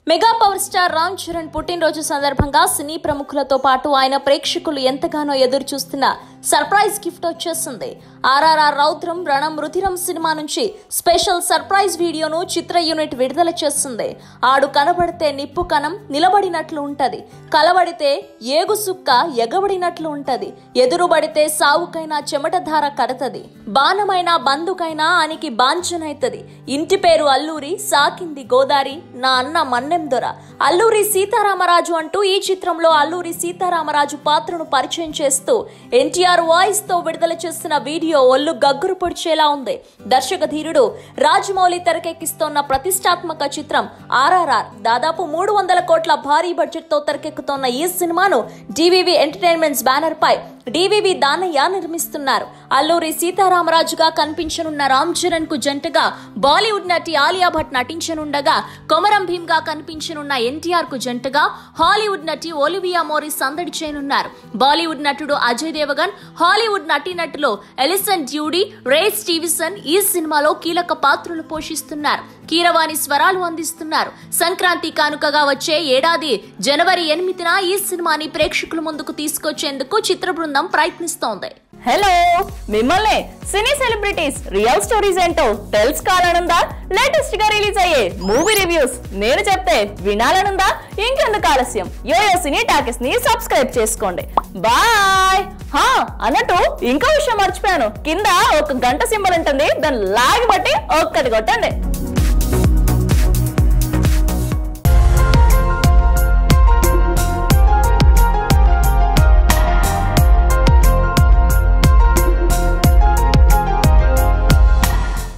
mega power star Ram Charan పుట్టినరోజు సందర్భంగా సినీ ప్రముఖులతో పాటు ఆయన ప్రేక్షకులు ఎంతగానో ఎదురు చూస్తున్న సర్ప్రైజ్ గిఫ్ట్ వచ్చేసింది ఆర్ఆర్ఆర్ రౌద్రం రణం రుధిరం సినిమా నుంచి స్పెషల్ సర్ప్రైజ్ వీడియోను చిత్ర యూనిట్ విడుదల చేస్తుంది ఆడు కనబడితే నిప్పు కణం నిలబడినట్లు ఉంటది కలబడితే ఏగు సుక్క ఎగబడినట్లు ఉంటది ఎదురుబడితే సావుకైనా చెమటధార కడతది బాణమైనా బందుకైనా ఆనికి బాంఛనైతది ఇంటి పేరు అల్లూరి సాకింది గోదారి నా అన్న మన్నెం దొర అల్లూరి సీతారామరాజు అంటూ ఈ చిత్రంలో అల్లూరి సీతారామరాజు పాత్రను పరిచయం చేస్తూ ఎన్టీఆర్ వాయిస్ తో విడుదల చేసిన వీడియో ఒళ్ళు గగ్గురు పొడిచేలా ఉంది దర్శక ధీరుడు రాజమౌళి తెరకెక్కిస్తోన్న ప్రతిష్టాత్మక చిత్రం ఆర్ఆర్ఆర్ దాదాపు మూడు వందల కోట్ల భారీ బడ్జెట్ తో తెరకెక్కుతోన్న ఈ సినిమాను డివివి ఎంటర్టైన్మెంట్స్ బ్యానర్ పై డివివి దానయ్య నిర్మిస్తున్నారు అల్లూరి సీతారామరాజుగా కనిపించనున్న రామ్ చరణ్ కు జంటగా బాలీవుడ్ నటి ఆలియా భట్ నటించనుండగా కొమరం భీమ్ గా కనిపించనున్న ఎన్టీఆర్ కు జంటగా హాలీవుడ్ నటి ఒలివియా మోరిస్ సందడి చేయనున్నారు బాలీవుడ్ నటుడు అజయ్ దేవగన్ హాలీవుడ్ నటీనటులు ఎలిసన్ డ్యూడీ రే స్టీవిసన్ ఈ సినిమాలో కీలక పాత్రలు పోషిస్తున్నారు కీరవాణి స్వరాలు అందిస్తున్నారు సంక్రాంతి కానుకగా వచ్చే ఏడాది జనవరి ఎనిమిదిన ఈ సినిమాని ప్రేక్షకుల ముందుకు తీసుకొచ్చేందుకు చిత్ర బృందం ప్రయత్నిస్తోంది హలో మిమ్మల్ని సినీ సెలబ్రిటీస్ రియల్ స్టోరీస్ ఏంటో తెలుసుకోవాలనుందా లేటెస్ట్ గా రిలీజ్ అయ్యే మూవీ రివ్యూస్ నేను చెప్తే వినాలనుందా ఇంకెందుకు ఆలస్యం యోయో సినీ టాకెస్ ని సబ్స్క్రైబ్ చేసుకోండి బాయ్ హా అన్నట్టు ఇంకో విషయం మర్చిపోయాను కింద ఒక గంట సింబల్ ఉంటుంది దాన్ని లాగి బట్టి ఒక్కటి కొట్టండి